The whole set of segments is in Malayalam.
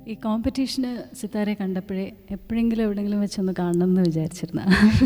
ഈ കോമ്പറ്റീഷന് സിത്താരെ കണ്ടപ്പോഴേ എപ്പോഴെങ്കിലും എവിടെയെങ്കിലും വെച്ചൊന്ന് കാണണം എന്ന് വിചാരിച്ചിരുന്ന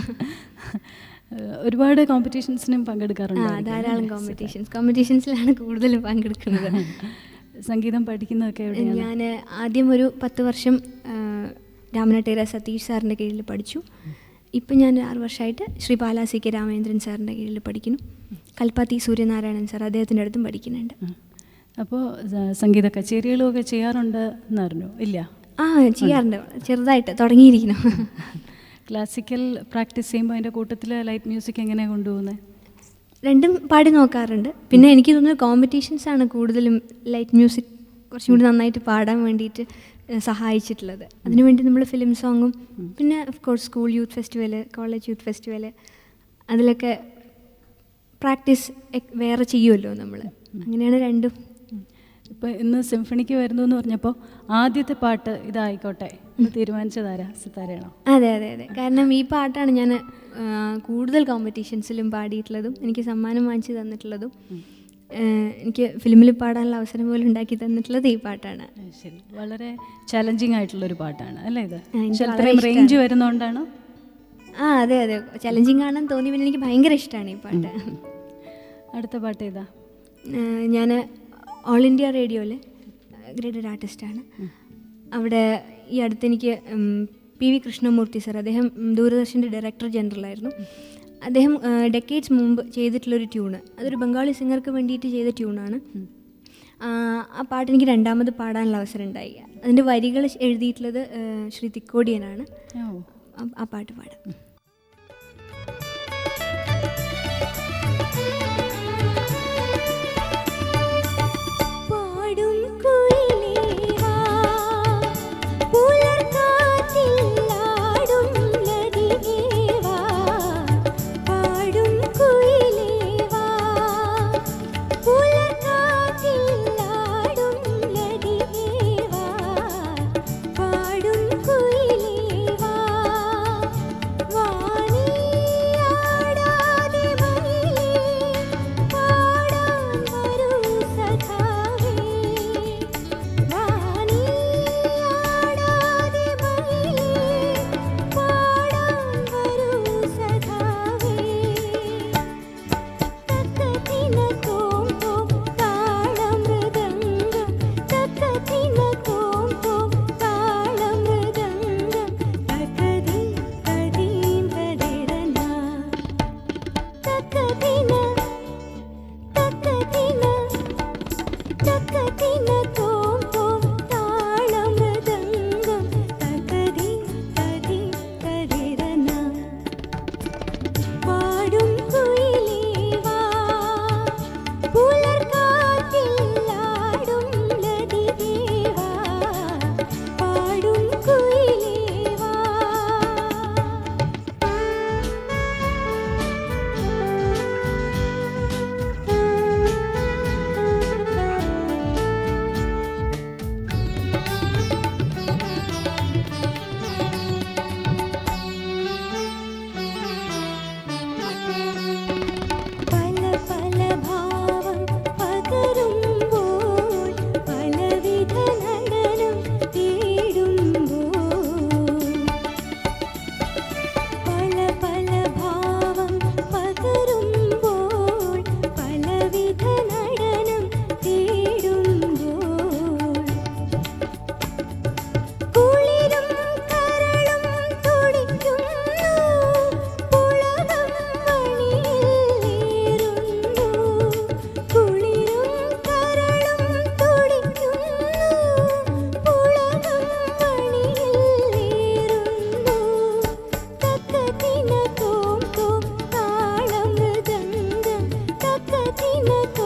ഒരുപാട് കോമ്പറ്റീഷൻസിനും ആ പങ്കെടുക്കാറുണ്ട് ധാരാളം കോമ്പറ്റീഷൻസ് കോമ്പറ്റീഷൻസിലാണ് കൂടുതലും പങ്കെടുക്കുന്നത് സംഗീതം പഠിക്കുന്നതൊക്കെ എവിടെയാണ് ഞാൻ ആദ്യം ഒരു പത്ത് വർഷം ആ, രാമനാട്ടേര സതീഷ് സാറിൻ്റെ കീഴിൽ പഠിച്ചു ഇപ്പം ഞാൻ ആറ് വർഷമായിട്ട് ശ്രീ പാലാ സി കെ രാമേന്ദ്രൻ സാറിൻ്റെ കീഴിൽ പഠിക്കുന്നു കൽപ്പാത്തി സൂര്യനാരായണൻ സാർ അദ്ദേഹത്തിൻ്റെ അടുത്തും പഠിക്കുന്നുണ്ട് അപ്പോൾ സംഗീത കച്ചേരികളും ഒക്കെ ചെയ്യാറുണ്ട് എന്നറിഞ്ഞു ഇല്ല ആ ചെയ്യാറുണ്ട് ചെറുതായിട്ട് തുടങ്ങിയിരിക്കുന്നു ക്ലാസിക്കൽ പ്രാക്ടീസ് ചെയ്യുമ്പോൾ അതിൻ്റെ കൂട്ടത്തിൽ ലൈറ്റ് മ്യൂസിക് എങ്ങനെയാണ് കൊണ്ടുപോകുന്നത് രണ്ടും പാടി നോക്കാറുണ്ട് പിന്നെ എനിക്ക് തോന്നുന്നു കോമ്പറ്റീഷൻസ് ആണ് കൂടുതലും ലൈറ്റ് മ്യൂസിക് കുറച്ചും കൂടി നന്നായിട്ട് പാടാൻ വേണ്ടിയിട്ട് ഏഹ്, സഹായിച്ചിട്ടുള്ളത് അതിനുവേണ്ടി നമ്മൾ ഫിലിം സോങ്ങും പിന്നെ of course school youth festival college youth festival അതിലൊക്കെ പ്രാക്ടീസ് വേറെ ചെയ്യുമല്ലോ നമ്മൾ അങ്ങനെയാണ് രണ്ടും ഇപ്പോൾ ഇന്ന് സിംഫണിക്ക് വരുന്നു എന്ന് പറഞ്ഞപ്പോൾ ആദ്യത്തെ പാട്ട് ഇതായിക്കോട്ടെ എന്ന് തീരുമാനിച്ചതാരാ സിത്താരയാണോ അതെ അതെ അതെ കാരണം ഈ പാട്ടാണ് ഞാൻ ആ, കൂടുതൽ കോമ്പറ്റീഷൻസിലും പാടിയിട്ടുള്ളതും എനിക്ക് സമ്മാനം വാങ്ങിച്ചു തന്നിട്ടുള്ളതും ഏഹ്, എനിക്ക് ഫിലിമിൽ പാടാനുള്ള അവസരം പോലും ഉണ്ടാക്കി തന്നിട്ടുള്ളത് ഈ പാട്ടാണ് അത് ശരി വളരെ ചലഞ്ചിങ് ആയിട്ടുള്ളൊരു പാട്ടാണ് അല്ലേ ഇത് ആ, എനിക്ക് പക്ഷെ വളരെ അത്രയും ഇഷ്ടാണ്. റേഞ്ച് വരുന്നതുകൊണ്ടാണ് ആ അതെ അതെ ചലഞ്ചിങ് ആണെന്ന് തോന്നി പിന്നെ എനിക്ക് ഭയങ്കര ഇഷ്ടമാണ് ഈ പാട്ട് അടുത്ത പാട്ട് ഏതാ ഞാൻ ഓൾ ഇന്ത്യ റേഡിയോയിൽ ഗ്രേഡഡ് ആർട്ടിസ്റ്റാണ് അവിടെ ഈ അടുത്ത് എനിക്ക് ഉം, പി വി കൃഷ്ണമൂർത്തി സർ അദ്ദേഹം ഉം, ദൂരദർശൻ്റെ ഡയറക്ടർ ജനറലായിരുന്നു അദ്ദേഹം ഡെക്കേഡ്സ് മുമ്പ് ചെയ്തിട്ടുള്ളൊരു ട്യൂണ് അതൊരു ബംഗാളി സിംഗർക്ക് വേണ്ടിയിട്ട് ചെയ്ത ട്യൂണാണ് ആ ആ പാട്ട് എനിക്ക് രണ്ടാമത് പാടാനുള്ള അവസരം ഉണ്ടായി അതിൻ്റെ വരികൾ എഴുതിയിട്ടുള്ളത് ആ, ശ്രീ തിക്കോടിയനാണ് ഓ ആ- ആ പാട്ട് പാടാം പാടും കുയിലേവാ പുലർക്കാറ്റിൽ ആടും നദിയേവാ പാടും കുയിലേവാ പുലർക്കാറ്റിൽ ആടും നദിയേവാ പാടും കുയിലേവാ വാനിയാടാതെ മയിലേ പാടാൻ വരൂ സഖാവേ വാനിയാടാതെ മയിലേ പാടാൻ വരൂ സഖാവേ തക്കതിന തോം തോം താളമൃദംഗം തക്കതിന തോം തോം താളമൃദംഗം തകതി കദീം കദിരന തക്കതിന തക്കതിന തക്കതിന തോം തോം താളമൃദംഗം തകതി കദീം കദിരന പാടും കുയിലേവാ പുലർക്കാറ്റിൽ ആടും നദിയേവാ പാടും കുയിലേവാ പല പല ഭാവം പകരുമ്പോൾ പലവിധ നടനം തേടുമ്പോൾ പല പല ഭാവം പകരുമ്പോൾ പലവിധ നടനം തേടുമ്പോൾ കുളിരും കരളും തുടിക്കുന്നു പുളകം മണിയിലേറുന്നു കുളിരും കരളും തുടിക്കുന്നു പുളകം മണിയിലേറുന്നു തക്കതിന തോം തോം താളം മൃദംഗം തക്കതിന തോം